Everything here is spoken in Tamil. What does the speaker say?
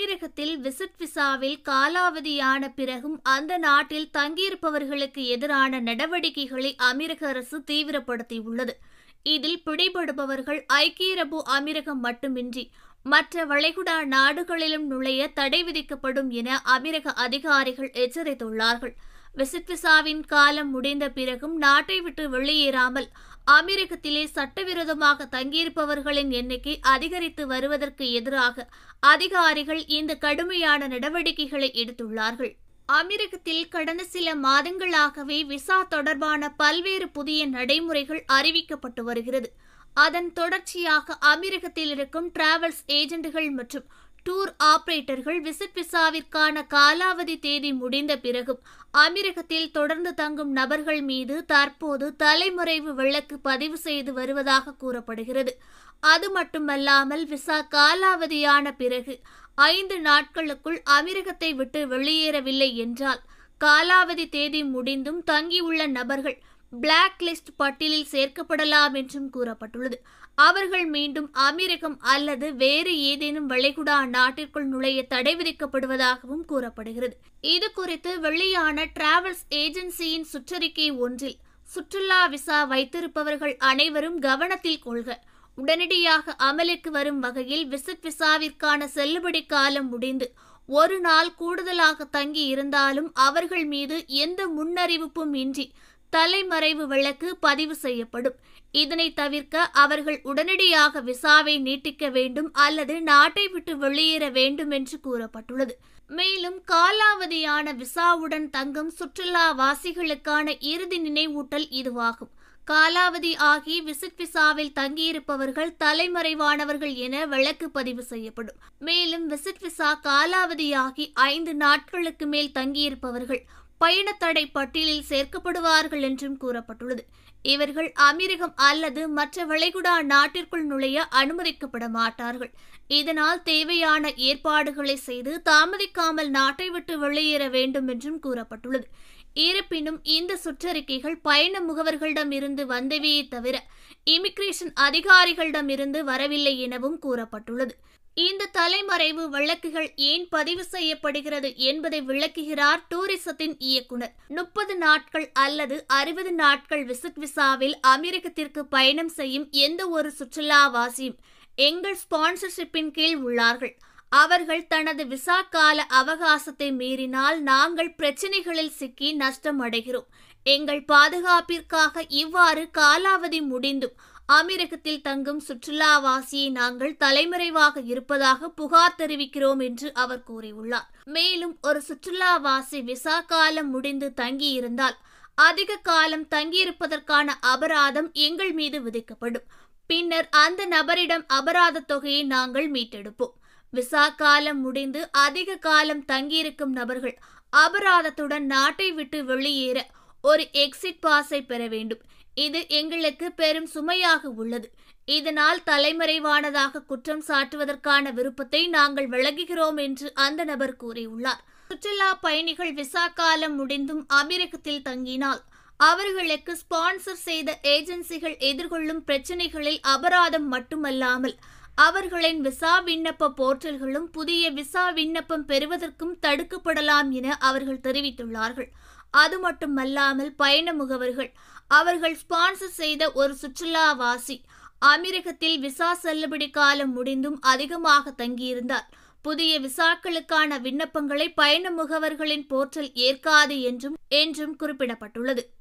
அமீரகத்தில் விசிட் விசாவில் காலாவதியான பிறகும் அந்த நாட்டில் தங்கியிருப்பவர்களுக்கு எதிரான நடவடிக்கைகளை அமீரக அரசு தீவிரப்படுத்தியுள்ளது இதில் பிடிபடுபவர்கள் ஐக்கிய அரபு அமீரகம் மட்டுமின்றி மற்ற வளைகுடா நாடுகளிலும் நுழைய தடை விதிக்கப்படும் என அமீரக அதிகாரிகள் எச்சரித்துள்ளார்கள் விசிட் விசாவின் காலம் முடிந்த பிறகும் நாட்டை விட்டு வெளியேறாமல் அமீரகத்திலே சட்டவிரோதமாக தங்கியிருப்பவர்களின் எண்ணிக்கை அதிகரித்து வருவதற்கு எதிராக அதிகாரிகள் இந்த கடுமையான நடவடிக்கைகளை எடுத்துள்ளார்கள் அமீரகத்தில் கடந்த சில மாதங்களாகவே விசா தொடர்பான பல்வேறு புதிய நடைமுறைகள் அறிவிக்கப்பட்டு வருகிறது அதன் தொடர்ச்சியாக அமீரகத்தில் இருக்கும் டிராவல்ஸ் ஏஜென்ட்டுகள் மற்றும் டூர் ஆபரேட்டர்கள் விசிட் விசாவிற்கான காலாவதி தேதி முடிந்த பிறகும் அமீரகத்தில் தொடர்ந்து தங்கும் நபர்கள் மீது தற்போது தலைமறைவு வழக்கு பதிவு செய்து வருவதாக கூறப்படுகிறது அது மட்டுமல்லாமல் விசா காலாவதியான பிறகு ஐந்து நாட்களுக்குள் அமீரகத்தை விட்டு வெளியேறவில்லை என்றால் காலாவதி தேதி முடிந்தும் தங்கியுள்ள நபர்கள் பிளாக் லிஸ்ட் பட்டியலில் சேர்க்கப்படலாம் என்றும் கூறப்பட்டுள்ளது அவர்கள் மீண்டும் அமீரகம் அல்லது வேறு ஏதேனும் வளைகுடா நாட்டிற்குள் நுழைய தடை விதிக்கப்படுவதாகவும் கூறப்படுகிறது இது குறித்து வெளியான டிராவல்ஸ் ஏஜென்சியின் சுற்றறிக்கை ஒன்றில் சுற்றுலா விசா வைத்திருப்பவர்கள் அனைவரும் கவனத்தில் கொள்க உடனடியாக அமலுக்கு வரும் வகையில் விசிட் விசாவிற்கான செல்லுபடி காலம் முடிந்து ஒரு நாள் கூடுதலாக தங்கி இருந்தாலும் அவர்கள் மீது எந்த முன்னறிவிப்பும் இன்றி தலைமறைவு வழக்கு பதிவு செய்யப்படும் இதனை தவிர்க்க அவர்கள் உடனடியாக விசாவை நீட்டிக்க வேண்டும் அல்லது நாட்டை விட்டு வெளியேற வேண்டும் என்று கூறப்பட்டுள்ளது மேலும் காலாவதியான விசாவுடன் தங்கும் சுற்றுலா வாசிகளுக்கான இறுதி நினைவூட்டல் இதுவாகும் காலாவதி ஆகி விசிட் விசாவில் தங்கியிருப்பவர்கள் தலைமறைவானவர்கள் என வழக்கு பதிவு செய்யப்படும் மேலும் விசிட் விசா காலாவதியாகி ஐந்து நாட்களுக்கு மேல் தங்கியிருப்பவர்கள் பயணத்தடை பட்டியலில் சேர்க்கப்படுவார்கள் என்றும் கூறப்பட்டுள்ளது இவர்கள் அமீரகம் அல்லது மற்ற வளைகுடா நாட்டிற்குள் நுழைய அனுமதிக்கப்பட மாட்டார்கள் இதனால் தேவையான ஏற்பாடுகளை செய்து தாமதிக்காமல் நாட்டை விட்டு வெளியேற வேண்டும் என்றும் கூறப்பட்டுள்ளது இருப்பினும் இந்த சுற்றறிக்கைகள் பயண முகவர்களிடம் இருந்து வந்தவையே தவிர இமிகிரேஷன் அதிகாரிகளிடம் இருந்து வரவில்லை எனவும் கூறப்பட்டுள்ளது இந்த தலைமறைவு வழக்குகள் ஏன் பதிவு செய்யப்படுகிறது என்பதை விளக்குகிறார் டூரிசத்தின் இயக்குனர் முப்பது நாட்கள் அல்லது அறுபது நாட்கள் விசிட் விசாவில் அமெரிக்கத்திற்கு பயணம் செய்யும் எந்த ஒரு சுற்றுலாவாசியும் எங்கள் ஸ்பான்சர்ஷிப்பின் கீழ் உள்ளார்கள் அவர்கள் தனது விசா கால அவகாசத்தை மீறினால் நாங்கள் பிரச்சனைகளில் சிக்கி நஷ்டம் அடைகிறோம் எங்கள் பாதுகாப்பிற்காக இவ்வாறு காலாவதி முடிந்தும் அமீரகத்தில் தங்கும் சுற்றுலாவாசியை நாங்கள் தலைமறைவாக இருப்பதாக புகார் தெரிவிக்கிறோம் என்று அவர் கூறியுள்ளார் மேலும் ஒரு சுற்றுலாவாசி விசா காலம் முடிந்து தங்கியிருந்தால் அதிக காலம் தங்கியிருப்பதற்கான அபராதம் எங்கள் மீது விதிக்கப்படும் பின்னர் அந்த நபரிடம் அபராத தொகையை நாங்கள் மீட்டெடுப்போம் விசா காலம் முடிந்து அதிக காலம் தங்கியிருக்கும் நபர்கள் அபராதத்துடன் நாட்டை விட்டு வெளியேற ஒரு எக்ஸிட் பாஸை பெற வேண்டும் இது எங்களுக்கு பெரும் சுமையாக உள்ளது இதனால் தலைமறைவானதாக குற்றம் சாட்டுவதற்கான விருப்பத்தை நாங்கள் விலகுகிறோம் என்று அந்த நபர் கூறியுள்ளார் சுற்றுலா பயணிகள் விசா காலம் முடிந்தும் அமெரிக்கத்தில் தங்கினால் அவர்களுக்கு ஸ்பான்சர் செய்த ஏஜென்சிகள் எதிர்கொள்ளும் பிரச்சனைகளில் அபராதம் மட்டுமல்லாமல் அவர்களின் விசா விண்ணப்ப போர்ட்டல்களும் புதிய விசா விண்ணப்பம் பெறுவதற்கும் தடுக்கப்படலாம் என அவர்கள் தெரிவித்துள்ளார்கள் அது மட்டுமல்லாமல் பயண முகவர்கள் அவர்கள் ஸ்பான்சர் செய்த ஒரு சுற்றுலாவாசி அமெரிக்கத்தில் விசா செல்லுபடி காலம் முடிந்தும் அதிகமாக தங்கியிருந்தார் புதிய விசாக்களுக்கான விண்ணப்பங்களை பயண முகவர்களின் போர்ட்டல் ஏற்காது என்றும் என்றும் குறிப்பிடப்பட்டுள்ளது